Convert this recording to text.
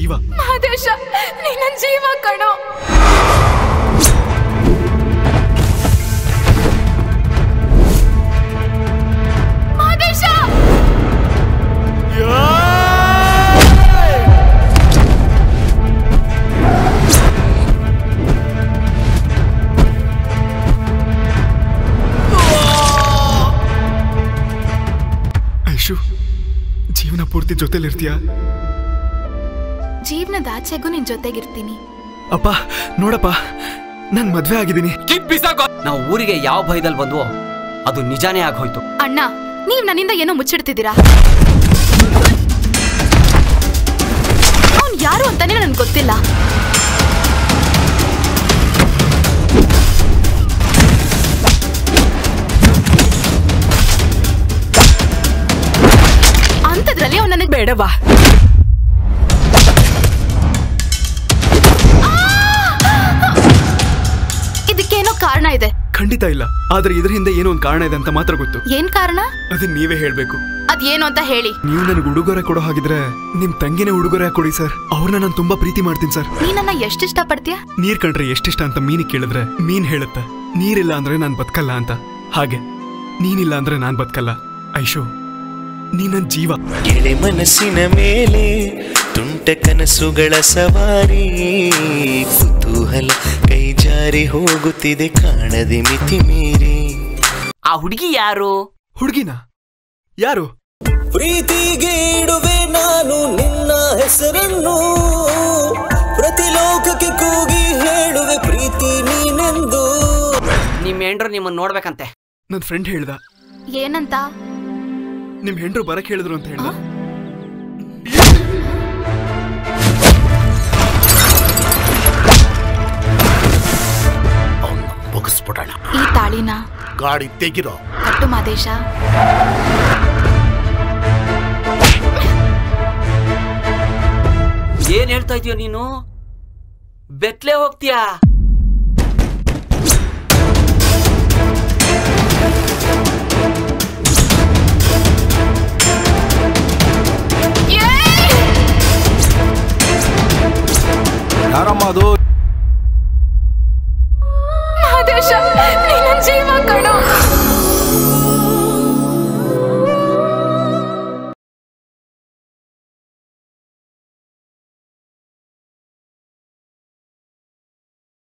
ಜೀವ ಮಹದೇಶ ನೀ ನನ್ ಜೀವ ಕಣೋ ಮಹದೇಶ ಐಶು ಜೀವನ ಪೂರ್ತಿ ಜೊತೆಲಿರ್ತೀಯಾ ಜೀವನದ ಆಚೆಗೂ ನಿನ್ ಜೊತೆಗಿರ್ತೀನಿ ಅಪ್ಪ ನೋಡಪ್ಪ ನಾನ್ ಮದ್ವೆ ಆಗಿದ್ದೀನಿ ನಾವು ಊರಿಗೆ ಯಾವ ಭಯದಲ್ಲಿ ಬಂದ್ವೋ ಅದು ನಿಜಾನೇ ಆಗೋಯ್ತು ಅಣ್ಣ ನೀವ್ ನನ್ನಿಂದ ಏನೋ ಮುಚ್ಚಿಡ್ತಿದ್ದೀರಾ ಅವ್ನ್ ಯಾರು ಅಂತಾನೆ ನನ್ಗೆ ಗೊತ್ತಿಲ್ಲ ಅಂಥದ್ರಲ್ಲಿ ಅವ್ನು ನನಗೆ ಬೇಡವಾ ಇದಕ್ಕೇನೋ ಕಾರಣ ಇದೆ ಖಂಡಿತ ಇಲ್ಲ ಆದ್ರೆ ಇದ್ರ ಹಿಂದೆ ಏನೋ ಒಂದು ಕಾರಣ ಇದೆ ಅಂತ ಮಾತ್ರ ಗೊತ್ತು ಏನ್ ಕಾರಣ ಅದನ್ನ ನೀವೇ ಹೇಳ್ಬೇಕು ಅದೇನು ಅಂತ ಹೇಳಿ ನೀವು ನನಗೆ ಉಡುಗೊರೆ ಕೊಡೋ ಹಾಗಿದ್ರೆ ನಿಮ್ ತಂಗಿನೇ ಉಡುಗೊರೆ ಕೊಡಿ ಸರ್ ಅವ್ರನ್ನ ನಾನು ತುಂಬಾ ಪ್ರೀತಿ ಮಾಡ್ತೀನಿ ಸರ್ ನೀ ನನ್ನ ಎಷ್ಟು ಇಷ್ಟಪಡ್ತೀಯ ನೀರ್ ಕಂಡ್ರೆ ಎಷ್ಟಿಷ್ಟ ಅಂತ ಮೀನಿಗೆ ಕೇಳಿದ್ರೆ ಮೀನ್ ಹೇಳುತ್ತೆ ನೀರಿಲ್ಲ ಅಂದ್ರೆ ನಾನ್ ಬದುಕಲ್ಲ ಅಂತ ಹಾಗೆ ನೀನಿಲ್ಲ ಅಂದ್ರೆ ನಾನ್ ಬದುಕಲ್ಲ ಐಶು ನೀ ನನ್ ಜೀವ ಎಳೆ ಮನಸ್ಸಿನ ಮೇಲೆ ತುಂಟ ಕನಸುಗಳ ಸವಾರಿ ಕುತೂಹಲ ಕೈ ಜಾರಿ ಹೋಗುತ್ತಿದೆ ಕಾಣದೆ ಮಿತಿ ಮೀರಿ ಆ ಹುಡುಗಿ ಯಾರು ಹುಡುಗಿನ ಯಾರು ಪ್ರೀತಿಗೆ ಇಡುವೆ ನಾನು ನಿನ್ನ ಹೆಸರನ್ನು ಪ್ರತಿ ಲೋಕಕ್ಕೆ ಕೂಗಿ ಹೇಳುವೆ ಪ್ರೀತಿ ನೀನೆಂದು ನಿಮ್ ಹೆಂಡ್ರು ನಿಮ್ಮನ್ನ ನೋಡ್ಬೇಕಂತೆ ನನ್ ಫ್ರೆಂಡ್ ಹೇಳ್ದ ಏನಂತ ನಿಮ್ ಹೆಂಡ್ರು ಬರಕ್ ಹೇಳಿದ್ರು ಅಂತ ಹೇಳ್ದ ಮುಗಿಸ್ಬಿಡೋಣ ಈ ತಾಳಿನ ಗಾಡಿ ತೆಗಿರೋ ಕಟ್ಟು ಮಾದೇಶ ಏನ್ ಹೇಳ್ತಾ ಇದೀಯ ನೀನು ಬೆತ್ಲೆ ಹೋಗ್ತೀಯಾ ಯಾರಮ್ಮ ಅದು